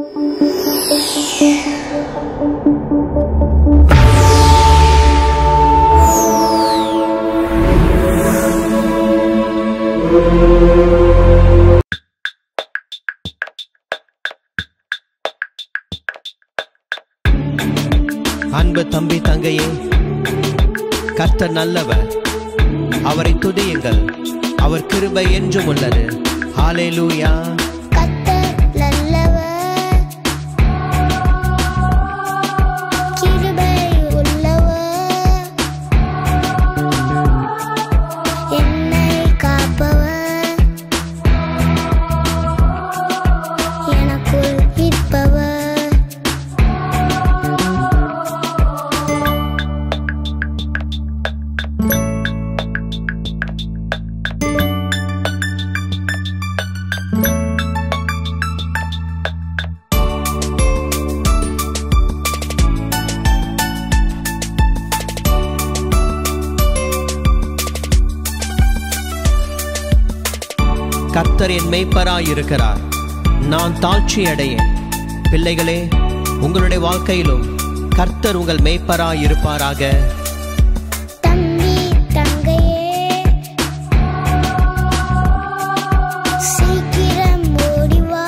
அன்பு தம்பி தங்கையே கர்த்தர் நல்லவர் அவரை துதியுங்கள் அவர் கிருபை என்றும் உள்ளது ஹalleluya கர்த்தர் நல்லவர் கிருபை உள்ளவர் என்னை காப்பவர் எனக்குள் இருப்பவர் கர்த்தர் என் மெய்ப்பராய் இருக்கிறார் நான் தாழ்ச்சி அடையேன் பிள்ளைகளே உங்களுடைய வாழ்க்கையிலும் கர்த்தர் உங்கள் மெய்ப்பராய் இருப்பாராக தம்பி தங்கையே சீக்கிரம் ஓடி வா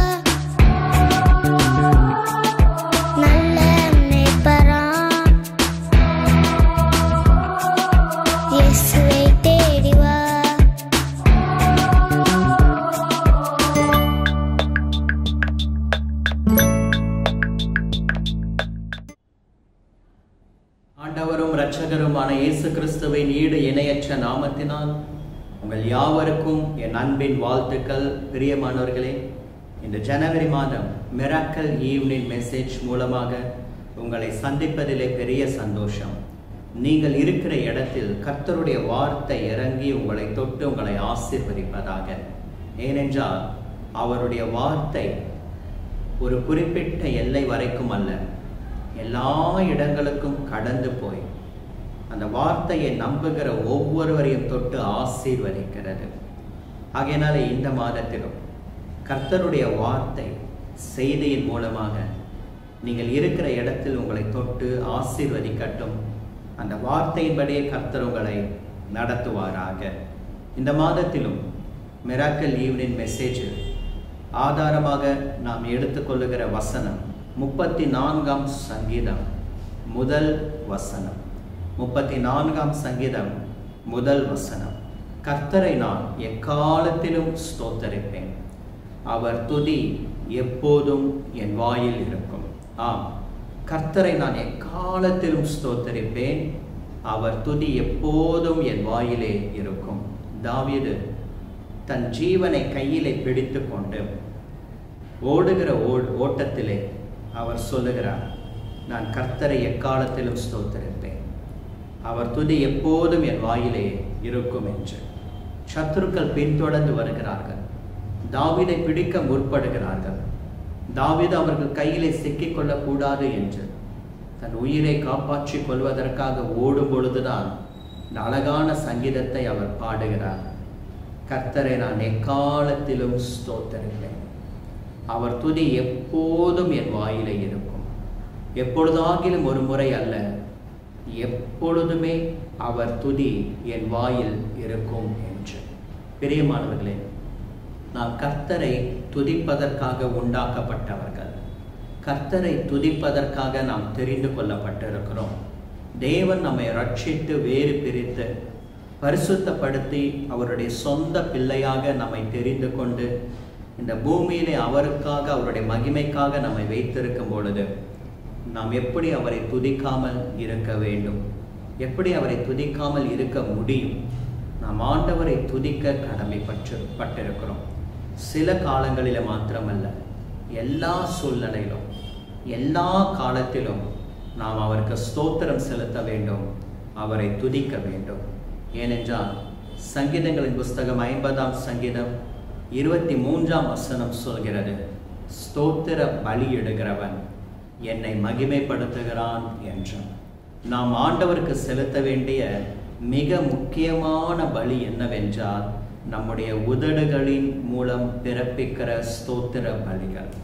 நல்ல மேய்ப்பராம் இயேசுவை தேடி வா ஆண்டவரும் இரட்சகருமான இயேசு கிறிஸ்துவின் ஈடு இணையற்ற நாமத்தினால் உங்கள் யாவருக்கும் என் அன்பின் வாழ்த்துக்கள் பிரியமானவர்களே இந்த ஜனவரி மாதம் மிராக்கல் ஈவ்னிங் மெசேஜ் மூலமாக உங்களை சந்திப்பதிலே பெரிய சந்தோஷம் நீங்கள் இருக்கிற இடத்தில் கர்த்தருடைய வார்த்தை இறங்கி உங்களை தொட்டு உங்களை ஆசீர்வதிப்பதாக ஏனென்றால் அவருடைய வார்த்தை ஒரு குறிப்பிட்ட எல்லை வரைக்கும் அல்ல எல்லா இடங்களுக்கும் கடந்து போய் அந்த வார்த்தையை நம்புகிற ஒவ்வொருவரையும் தொட்டு ஆசீர்வதிக்கிறது ஆகையினால இந்த மாதத்திலும் கர்த்தருடைய வார்த்தை செய்தியின் மூலமாக நீங்கள் இருக்கிற இடத்தில் உங்களை தொட்டு ஆசீர்வதிக்கட்டும் அந்த வார்த்தையின்படியே கர்த்தர் உங்களை நடத்துவாராக இந்த மாதத்திலும் மிராக்கல் ஈவ்னிங் மெசேஜில் ஆதாரமாக நாம் எடுத்துக்கொள்ளுகிற வசனம் முப்பத்தி நான்காம் சங்கீதம் முதல் வசனம் முப்பத்தி நான்காம் சங்கீதம் முதல் வசனம் கர்த்தரை நான் எக்காலத்திலும் ஸ்தோத்தரிப்பேன் அவர் துதி எப்போதும் என் வாயில் இருக்கும் ஆம் கர்த்தரை நான் எக்காலத்திலும் ஸ்தோத்தரிப்பேன் அவர் துதி எப்போதும் என் வாயிலே இருக்கும் தாவீது தன் ஜீவனை கையிலே பிடித்து கொண்டு ஓடுகிற ஓ- ஓட்டத்திலே அவர் சொல்லுகிறார் நான் கர்த்தரை எக்காலத்திலும் ஸ்தோத்தரிப்பேன் அவர் துதி எப்போதும் என் வாயிலே இருக்கும் என்று சத்துருக்கள் பின்தொடர்ந்து வருகிறார்கள் தாவீதை பிடிக்க முற்படுகிறார்கள் தாவீது அவர்கள் கையிலே சிக்கிக் கொள்ளக்கூடாது என்று தன் உயிரை காப்பாற்றிக் கொள்வதற்காக ஓடும் பொழுதுதான் இந்த அழகான சங்கீதத்தை அவர் பாடுகிறார் கர்த்தரை நான் எக்காலத்திலும் ஸ்தோத்தரிப்பேன் அவர் துதி எப்போதும் என் வாயிலே இருக்கும் எப்பொழுதாகிலும் ஒரு முறை அல்ல எப்பொழுதுமே அவர் துதி என் வாயில் இருக்கும் என்று பிரியமானவர்களே நாம் கர்த்தரை துதிப்பதற்காக உண்டாக்கப்பட்டவர்கள் கர்த்தரை துதிப்பதற்காக நாம் தெரிந்து கொள்ளப்பட்டிருக்கிறோம் தேவன் நம்மை ரட்சித்து வேறு பிரித்து பரிசுத்தப்படுத்தி அவருடைய சொந்த பிள்ளையாக நம்மை தெரிந்து கொண்டு இந்த பூமியிலே அவருக்காக அவருடைய மகிமைக்காக நம்மை வைத்திருக்கும் பொழுது நாம் எப்படி அவரை துதிக்காமல் இருக்க வேண்டும் எப்படி அவரை துதிக்காமல் இருக்க முடியும் நாம் ஆண்டவரை துதிக்க கடமைப்பட்டு பட்டிருக்கிறோம் சில காலங்களில் மாத்திரமல்ல எல்லா சூழ்நிலையிலும் எல்லா காலத்திலும் நாம் அவருக்கு ஸ்தோத்திரம் செலுத்த வேண்டும் அவரை துதிக்க வேண்டும் ஏனென்றால் சங்கீதங்களின் புஸ்தகம் ஐம்பதாம் சங்கீதம் இருபத்தி மூன்றாம் வசனம் சொல்கிறது ஸ்தோத்திர பலியிடுகிறவன் என்னை மகிமைப்படுத்துகிறான் என்று நாம் ஆண்டவருக்கு செலுத்த வேண்டிய மிக முக்கியமான பலி என்னவென்றால் நம்முடைய உதடுகளின் மூலம் பிறப்பிக்கிற ஸ்தோத்திர பலிகள்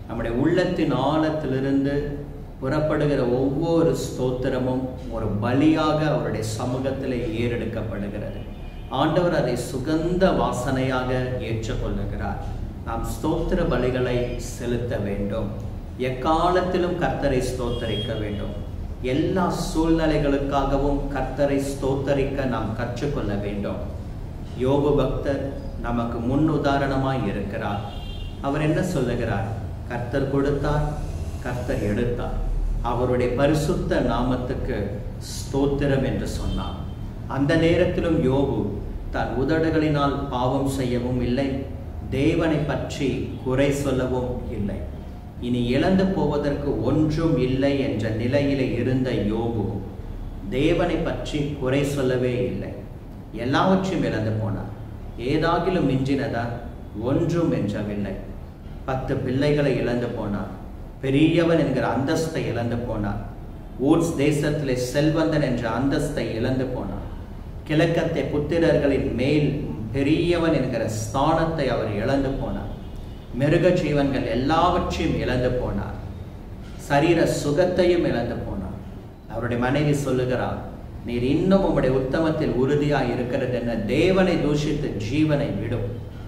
நம்முடைய உள்ளத்தின் ஆழத்திலிருந்து புறப்படுகிற ஒவ்வொரு ஸ்தோத்திரமும் ஒரு பலியாக அவருடைய சமூகத்திலே ஏறெடுக்கப்படுகிறது ஆண்டவர் அதை சுகந்த வாசனையாக ஏற்றுக்கொள்ளுகிறார் நாம் ஸ்தோத்திர பலிகளை செலுத்த வேண்டும் எக்காலத்திலும் கர்த்தரை ஸ்தோத்தரிக்க வேண்டும் எல்லா சூழ்நிலைகளுக்காகவும் கர்த்தரை ஸ்தோத்தரிக்க நாம் கற்றுக்கொள்ள வேண்டும் யோபு பக்தர் நமக்கு முன் உதாரணமாய் இருக்கிறார் அவர் என்ன சொல்லுகிறார் கர்த்தர் கொடுத்தார் கர்த்தர் எடுத்தார் அவருடைய பரிசுத்த நாமத்துக்கு ஸ்தோத்திரம் என்று சொன்னார் அந்த நேரத்திலும் யோபு தன் உதடுகளினால் பாவம் செய்யவும் இல்லை தேவனை பற்றி குறை சொல்லவும் இல்லை இனி இழந்து போவதற்கு ஒன்றும் இல்லை என்ற நிலையிலே இருந்த யோபு தேவனை பற்றி குறை சொல்லவே இல்லை எல்லாவற்றையும் இழந்து போனார் ஏதாகிலும் மிஞ்சினதா ஒன்றும் என்றவில்லை பத்து பிள்ளைகளை இழந்து போனார் பெரியவன் என்கிற அந்தஸ்தை இழந்து போனார் ஊர்ஸ் தேசத்திலே செல்வந்தன் என்ற அந்தஸ்தை இழந்து போனார் கிழக்கத்தை புத்திரர்களின் மேல் பெரியவன் என்கிற ஸ்தானத்தை அவர் இழந்து போனார் மிருக ஜீவன்கள் எல்லாவற்றையும் இழந்து போனார் சரீர சுகத்தையும் இழந்து போனார் அவருடைய மனைவி சொல்லுகிறார் நீர் இன்னும் உம்முடைய உத்தமத்தில் உறுதியாய் இருக்கிறது என்ன தேவனை தூஷித்து ஜீவனை விடும்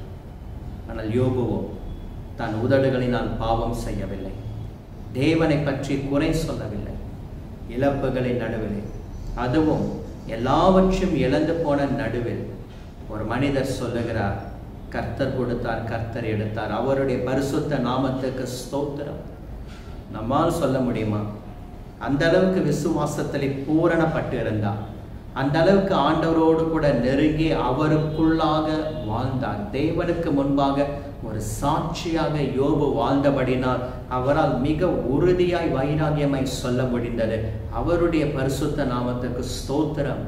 ஆனால் யோபுவோ தன் உதடுகளினால் பாவம் செய்யவில்லை தேவனை பற்றி குறை சொல்லவில்லை இழப்புகளின் நடுவிலே அதுவும் எல்லாவற்றையும் இழந்து போன நடுவில் ஒரு மனிதர் சொல்லுகிறார் கர்த்தர் கொடுத்தார் கர்த்தர் எடுத்தார் அவருடைய பரிசுத்த நாமத்துக்கு ஸ்தோத்திரம் நம்மால் சொல்ல முடியுமா அந்த அளவுக்கு விசுவாசத்திலே பூரணப்பட்டு இருந்தார் அந்த அளவுக்கு ஆண்டவரோடு கூட நெருங்கி அவருக்குள்ளாக வாழ்ந்தார் தேவனுக்கு முன்பாக ஒரு சாட்சியாக யோபு வாழ்ந்தபடினால் அவரால் மிக உறுதியாய் வைராகியமாய் சொல்ல முடிந்தது அவருடைய பரிசுத்த நாமத்துக்கு ஸ்தோத்திரம்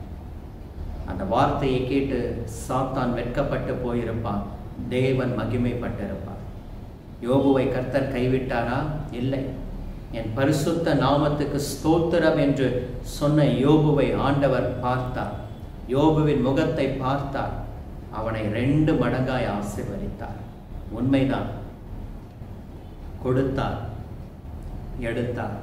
அந்த வார்த்தையை கேட்டு சாத்தான் வெட்கப்பட்டு போயிருப்பான் தேவன் மகிமைப்பட்டிருப்பார் யோபுவை கர்த்தர் கைவிட்டாரா இல்லை என் பரிசுத்த நாமத்துக்கு ஸ்தோத்திரம் என்று சொன்ன யோபுவை ஆண்டவர் பார்த்தார் யோபுவின் முகத்தை பார்த்தார் அவனை ரெண்டு மடங்காய் ஆசீர்வதித்தார் உண்மைதான் கொடுத்தார் எடுத்தார்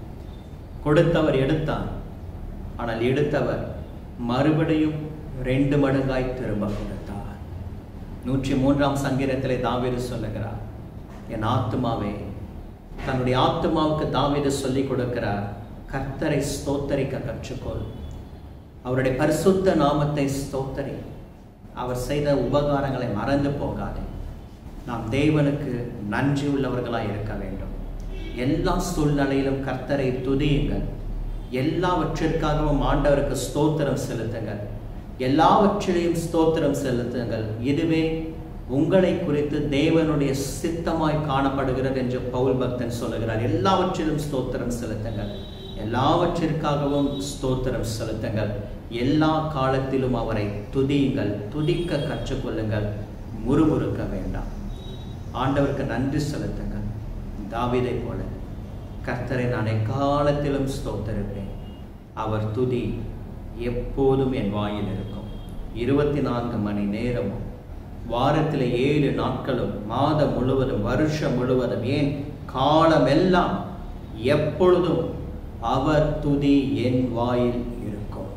கொடுத்தவர் எடுத்தார் ஆனால் எடுத்தவர் மறுபடியும் ரெண்டு மடங்காய் திரும்ப கொடுத்தார் நூற்றி மூன்றாம் சங்கீதத்திலே தாவீது சொல்லுகிறார் என் ஆத்துமாவே தன்னுடைய ஆத்துமாவுக்கு தாவீது சொல்லிக் கொடுக்கிறார் கர்த்தரை ஸ்தோத்தரிக்க கற்றுக்கொள் அவருடைய பரிசுத்த நாமத்தை ஸ்தோத்தரி அவர் செய்த உபகாரங்களை மறந்து போகாதே நாம் தேவனுக்கு நன்றி உள்ளவர்களாய் இருக்க வேண்டும் எல்லா சூழ்நிலையிலும் கர்த்தரை துதியுங்கள் எல்லாவற்றிற்காகவும் ஆண்டவருக்கு ஸ்தோத்திரம் செலுத்துங்கள் எல்லாவற்றிலையும் ஸ்தோத்திரம் செலுத்துங்கள் இதுவே உங்களை குறித்து தேவனுடைய சித்தமாய் காணப்படுகிறது என்று பவுல் பக்தன் சொல்லுகிறார் எல்லாவற்றிலும் ஸ்தோத்திரம் செலுத்துங்கள் எல்லாவற்றிற்காகவும் ஸ்தோத்திரம் செலுத்துங்கள் எல்லா காலத்திலும் அவரை துதியுங்கள் துதிக்க கற்றுக்கொள்ளுங்கள் முறுமுறுக்க வேண்டாம் ஆண்டவருக்கு நன்றி செலுத்துங்கள் தாவீதை போல கர்த்தரை நான் எக்காலத்திலும் ஸ்தோத்தரிப்பேன் அவர் துதி எப்போதும் என் வாயில் இருக்கும் இருபத்தி நான்கு மணி நேரமும் வாரத்தில் ஏழு நாட்களும் மாதம் முழுவதும் வருஷம் முழுவதும் ஏன் காலமெல்லாம் எப்பொழுதும் அவர் துதி என் வாயில் இருக்கும்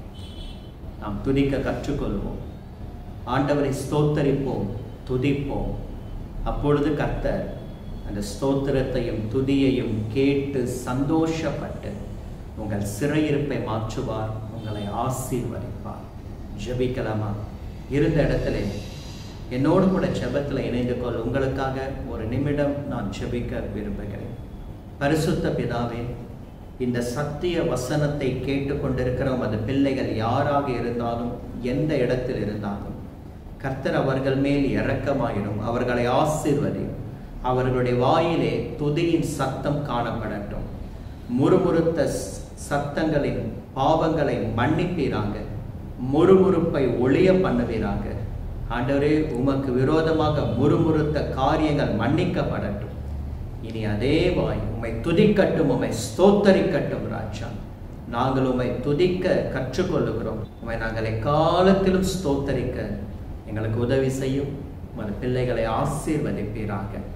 நாம் துதிக்க கற்றுக்கொள்வோம் ஆண்டவரை ஸ்தோத்தரிப்போம் துதிப்போம் அப்பொழுது கர்த்தர் அந்த ஸ்தோத்திரத்தையும் துதியையும் கேட்டு சந்தோஷப்பட்டு உங்கள் சிறையிருப்பை மாற்றுவார் உங்களை ஆசீர்வதிப்பார் ஜெபிக்கலாமா இருந்த இடத்துல என்னோடு கூட ஜெபத்தில் இணைந்து கொள் உங்களுக்காக ஒரு நிமிடம் நான் ஜெபிக்க விரும்புகிறேன் பரிசுத்த பிதாவே இந்த சத்திய வசனத்தை கேட்டுக்கொண்டிருக்கிற உமது பிள்ளைகள் யாராக இருந்தாலும் எந்த இடத்தில் இருந்தாலும் கர்த்தர் அவர்கள் மேல் இரக்கமாயிரும் அவர்களை ஆசீர்வதியும் அவர்களுடைய வாயிலே துதியின் சத்தம் காணப்படட்டும் முறுமுறுத்த ஸ்- சத்தங்களின் பாவங்களை மன்னிப்பீராங்க முறுமுறுப்பை ஒளிய பண்ணுவீராங்க ஆண்டவரே உமக்கு விரோதமாக முறுமுறுத்த காரியங்கள் மன்னிக்கப்படட்டும் இனி அதே வாய் உம்மை துதிக்கட்டும் உம்மை ஸ்தோத்தரிக்கட்டும் ராஜா நாங்கள் உம்மை துதிக்க கற்றுக்கொள்ளுகிறோம் உம்மை நாங்கள் எக்காலத்திலும் ஸ்தோத்தரிக்க எங்களுக்கு உதவி செய்யும் உமது பிள்ளைகளை ஆசீர்வதிப்பீராக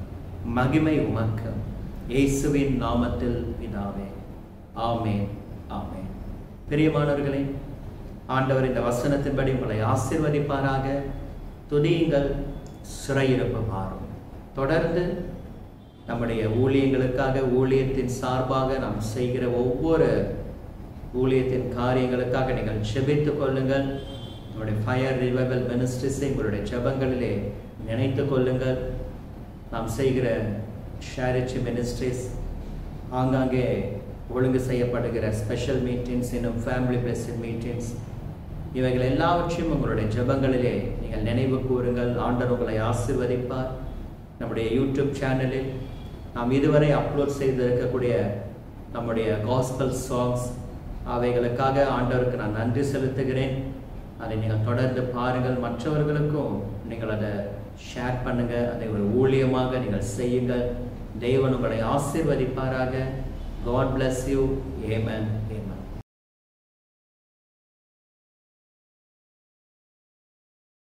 மகிமை உமக்கு இயேசுவின் நாமத்தில் பிதாவே ஆமென் ஆமென் பிரியமானவர்களே ஆண்டவர் இந்த வசனத்தின்படி உங்களை ஆசீர்வதிப்பாராக துதியுங்கள் சிறையிருப்பு மாறும் தொடர்ந்து நம்முடைய ஊழியங்களுக்காக ஊழியத்தின் சார்பாக நாம் செய்கிற ஒவ்வொரு ஊழியத்தின் காரியங்களுக்காக நீங்கள் செபித்துக் கொள்ளுங்கள் நம்முடைய ஃபயர் ரிவைவல் மினிஸ்ட்ரிஸை உங்களுடைய ஜெபங்களிலே நினைத்து கொள்ளுங்கள் நாம் செய்கிற ஷேரிச்சி மினிஸ்ட்ரிஸ் ஆங்காங்கே ஒழுங்கு செய்யப்படுகிற ஸ்பெஷல் மீட்டிங்ஸ் இன்னும் ஃபேமிலி பிளஸிங் மீட்டிங்ஸ் இவைகள் எல்லாவற்றையும் உங்களுடைய ஜெபங்களிலே நீங்கள் நினைவு கூறுங்கள் ஆண்டவர் உங்களை ஆசிர்வதிப்பார் நம்முடைய யூடியூப் சேனலில் நாம் இதுவரை அப்லோட் செய்திருக்கக்கூடிய நம்முடைய காஸ்பல் சாங்ஸ் அவைகளுக்காக ஆண்டவருக்கு நான் நன்றி செலுத்துகிறேன் அதை நீங்கள் தொடர்ந்து பாருங்கள் மற்றவர்களுக்கும் நீங்கள் அதை ஷேர் பண்ணுங்க அதை ஒரு ஊழியமாக நீங்கள் செய்யுங்கள் தேவன் உங்களை ஆசீர்வதிப்பாராக God bless you amen Yemen